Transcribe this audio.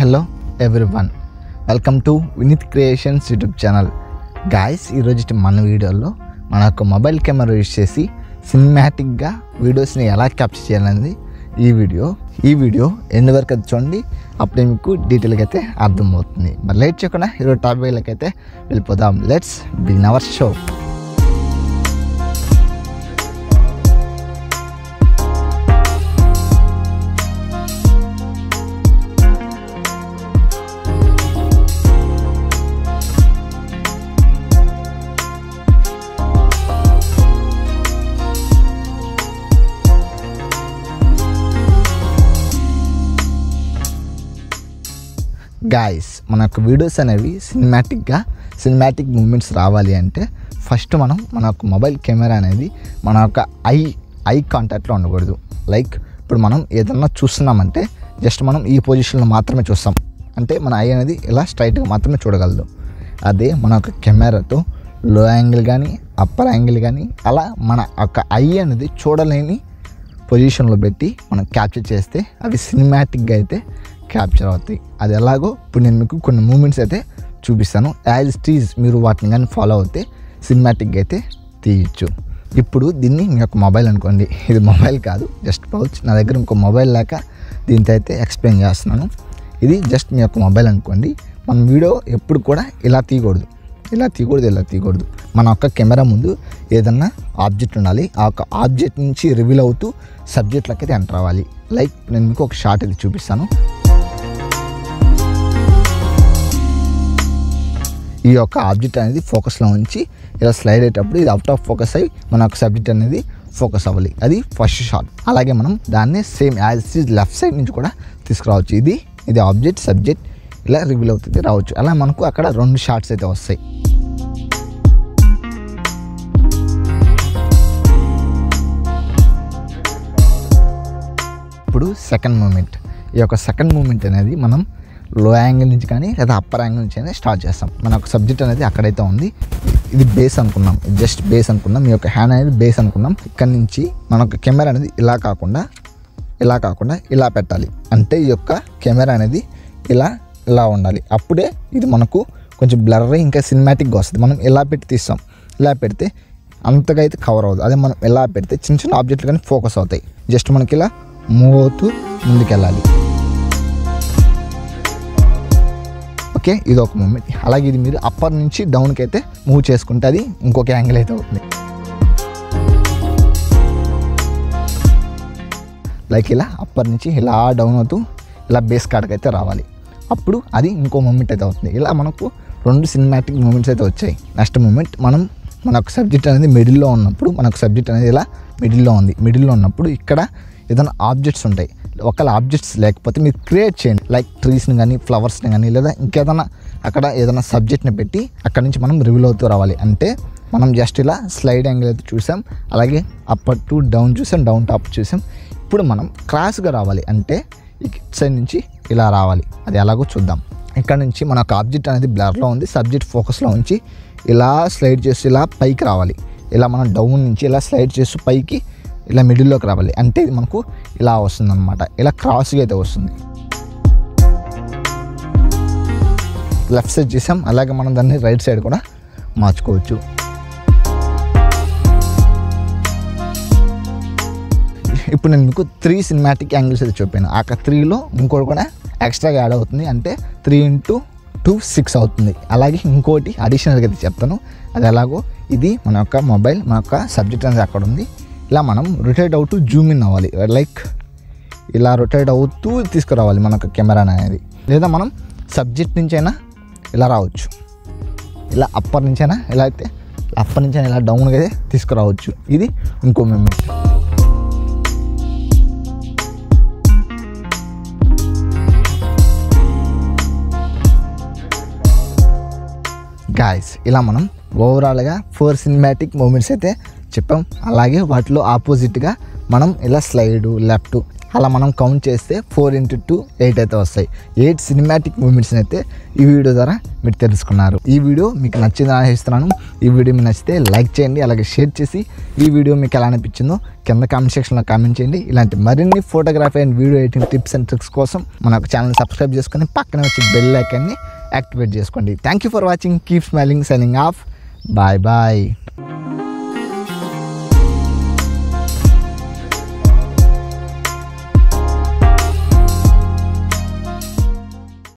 hello everyone welcome to Vineet creations YouTube channel guys ఈరోజు మన వీడియోలో మన యొక్క మొబైల్ కెమెరా యూజ్ చేసి సినిమాటిక్గా వీడియోస్ని ఎలా క్యాప్చర్ చేయాలనేది ఈ వీడియో ఈ వీడియో ఎండ్ వరకు అది చూడండి అప్పుడే మీకు డీటెయిల్గా అయితే అర్థమవుతుంది మరి లేట్ చేయకుండా ఈరోజు టాపిక్లకి అయితే వెళ్ళిపోదాం let's begin our show guys మన యొక్క వీడియోస్ అనేవి సినిమాటిక్గా సినిమాటిక్ మూమెంట్స్ రావాలి అంటే ఫస్ట్ మనం మన యొక్క మొబైల్ కెమెరా అనేది మన యొక్క ఐ ఐ కాంటాక్ట్లో ఉండకూడదు లైక్ ఇప్పుడు మనం ఏదన్నా చూస్తున్నామంటే జస్ట్ మనం ఈ పొజిషన్లో మాత్రమే చూస్తాం అంటే మన ఐ అనేది ఇలా స్ట్రైట్గా మాత్రమే చూడగలదు అదే మన యొక్క కెమెరాతో లో యాంగిల్ కానీ అప్పర్ యాంగిల్ కానీ అలా మన యొక్క ఐ అనేది చూడలేని పొజిషన్లో పెట్టి మనం క్యాప్చర్ చేస్తే అవి సినిమాటిక్గా అయితే క్యాప్చర్ అవుతాయి అది ఎలాగో ఇప్పుడు నేను మీకు కొన్ని మూమెంట్స్ అయితే చూపిస్తాను యాజ్ టీజ్ మీరు వాటిని కానీ ఫాలో అవుతే సినిమాటిక్గా అయితే తీయచ్చు ఇప్పుడు దీన్ని మీ యొక్క మొబైల్ అనుకోండి ఇది మొబైల్ కాదు జస్ట్ పౌచ్ నా దగ్గర ఇంకో మొబైల్ లేక దీంతో అయితే ఎక్స్ప్లెయిన్ చేస్తున్నాను ఇది జస్ట్ మీ యొక్క మొబైల్ అనుకోండి మన వీడియో ఎప్పుడు కూడా ఇలా తీయకూడదు ఇలా తీయకూడదు ఇలా తీయకూడదు మన యొక్క కెమెరా ముందు ఏదన్నా ఆబ్జెక్ట్ ఉండాలి ఆ యొక్క ఆబ్జెక్ట్ నుంచి రివీల్ అవుతూ సబ్జెక్ట్లకి అయితే ఎంటర్ అవ్వాలి లైక్ నేను మీకు ఒక షార్ట్ ఇది చూపిస్తాను ఈ యొక్క ఆబ్జెక్ట్ అనేది ఫోకస్లో ఉంచి ఇలా స్లైడ్ అయ్యేటప్పుడు ఇది అవుట్ ఆఫ్ ఫోకస్ అయ్యి మన యొక్క సబ్జెక్ట్ అనేది ఫోకస్ అవ్వాలి అది ఫస్ట్ షాట్ అలాగే మనం దాన్ని same as it left side నుంచి కూడా తీసుకురావచ్చు ఇది ఇది ఆబ్జెక్ట్ సబ్జెక్ట్ ఇలా రివీల్ అవుతుంది రావచ్చు అలా మనకు అక్కడ రెండు షార్ట్స్ అయితే వస్తాయి ఇప్పుడు సెకండ్ మూమెంట్ ఈ యొక్క సెకండ్ మూమెంట్ అనేది మనం లో యాంగిల్ నుంచి కానీ లేదా అప్పర్ యాంగిల్ నుంచి అయినా స్టార్ట్ చేస్తాం మన యొక్క సబ్జెక్ట్ అనేది అక్కడైతే ఉంది ఇది బేస్ అనుకున్నాం జస్ట్ బేస్ అనుకున్నాం మీ యొక్క హ్యాండ్ అనేది బేస్ అనుకున్నాం ఇక్కడ నుంచి మన యొక్క కెమెరా అనేది ఇలా కాకుండా ఇలా కాకుండా ఇలా పెట్టాలి అంటే ఈ యొక్క కెమెరా అనేది ఇలా ఇలా ఉండాలి అప్పుడే ఇది మనకు కొంచెం బ్లర్ ఇంకా సినిమాటిక్గా వస్తుంది మనం ఇలా పెట్టి తీస్తాం ఇలా పెడితే అంతగా అయితే కవర్ అవ్వదు అదే మనం ఇలా పెడితే చిన్న చిన్న ఆబ్జెక్ట్లు కానీ ఫోకస్ అవుతాయి జస్ట్ మనకి ఇలా మూవ్ అవుతూ ముందుకెళ్ళాలి ఓకే ఇది ఒక మూమెంట్ అలాగే ఇది మీరు అప్పర్ నుంచి డౌన్కి అయితే మూవ్ చేసుకుంటే అది ఇంకొక యాంగిల్ అయితే అవుతుంది లైక్ ఇలా అప్పర్ నుంచి ఇలా డౌన్ అవుతూ ఇలా బేస్ కాడికి అయితే రావాలి అప్పుడు అది ఇంకో మూమెంట్ అయితే అవుతుంది ఇలా మనకు రెండు సినిమాటిక్ మూమెంట్స్ అయితే వచ్చాయి నెక్స్ట్ మూమెంట్ మనం మనకు సబ్జెక్ట్ అనేది మిడిల్లో ఉన్నప్పుడు మనకు సబ్జెక్ట్ అనేది ఇలా మిడిల్లో ఉంది మిడిల్లో ఉన్నప్పుడు ఇక్కడ ఏదైనా ఆబ్జెక్ట్స్ ఉంటాయి ఒకవేళ ఆబ్జెక్ట్స్ లేకపోతే మీరు క్రియేట్ చేయండి లైక్ ట్రీస్ని కానీ ఫ్లవర్స్ని కానీ లేదా ఇంకేదైనా అక్కడ ఏదైనా సబ్జెక్ట్ని పెట్టి అక్కడ నుంచి మనం రివీల్ అవుతూ రావాలి అంటే మనం జస్ట్ ఇలా స్లైడ్ యాంగిల్ అయితే చూసాం అలాగే అప్పర్ టు డౌన్ చూసాం డౌన్ టాప్ చూసాం ఇప్పుడు మనం క్రాస్గా రావాలి అంటే ఈ సైడ్ నుంచి ఇలా రావాలి అది ఎలాగో చూద్దాం ఇక్కడ నుంచి మన ఒక ఆబ్జెక్ట్ అనేది బ్లర్లో ఉంది సబ్జెక్ట్ ఫోకస్లో ఉంచి ఇలా స్లైడ్ చేసి ఇలా పైకి రావాలి ఇలా మనం డౌన్ నుంచి ఇలా స్లైడ్ చేస్తూ పైకి ఇలా మిడిల్లోకి రావాలి అంటే ఇది మనకు ఇలా వస్తుంది అనమాట ఇలా క్రాస్గా అయితే వస్తుంది లెఫ్ట్ సైడ్ చేసాం అలాగే మనం దాన్ని రైట్ సైడ్ కూడా మార్చుకోవచ్చు ఇప్పుడు నేను మీకు త్రీ సినిమాటిక్ యాంగిల్స్ అయితే చూపాను ఆ త్రీలో ఇంకోటి కూడా ఎక్స్ట్రాగా యాడ్ అవుతుంది అంటే త్రీ ఇంటూ టూ సిక్స్ అవుతుంది అలాగే ఇంకోటి అడిషనల్గా అయితే చెప్తాను అది ఎలాగో ఇది మన యొక్క మొబైల్ మన యొక్క సబ్జెక్ట్ అనేది అక్కడ ఉంది ఇలా మనం రొటేట్ అవుతూ జూమ్ ఇన్ అవ్వాలి లైక్ ఇలా రొటేట్ అవుతూ తీసుకురావాలి మన యొక్క కెమెరా అనేది లేదా మనం సబ్జెక్ట్ నుంచి అయినా ఇలా రావచ్చు ఇలా అప్పర్ నుంచైనా ఇలా అయితే అప్పర్ నుంచి అయినా ఇలా డౌన్గా అయితే తీసుకురావచ్చు ఇది ఇంకో మూమెంట్ గాయస్ ఇలా మనం ఓవరాల్గా ఫోర్ సినిమాటిక్ మూమెంట్స్ అయితే చెప్పాం అలాగే వాటిలో ఆపోజిట్గా మనం ఇలా స్లైడ్ లెఫ్ట్ అలా మనం కౌంట్ చేస్తే ఫోర్ ఇంటూ టూ ఎయిట్ అయితే వస్తాయి ఎయిట్ సినిమాటిక్ మూమెంట్స్ని అయితే ఈ వీడియో ద్వారా మీరు తెలుసుకున్నారు ఈ వీడియో మీకు నచ్చిందని ఆశిస్తున్నాను ఈ వీడియో మీకు నచ్చితే లైక్ చేయండి అలాగే షేర్ చేసి ఈ వీడియో మీకు ఎలా అనిపించిందో కింద కామెంట్ సెక్షన్లో కామెంట్ చేయండి ఇలాంటి మరిన్ని photography and video editing tips and tricks కోసం మన యొక్క ఛానల్ సబ్స్క్రైబ్ చేసుకొని పక్కన వచ్చి బెల్ ఐకాన్ని యాక్టివేట్ చేసుకోండి thank you for watching keep smiling signing off bye bye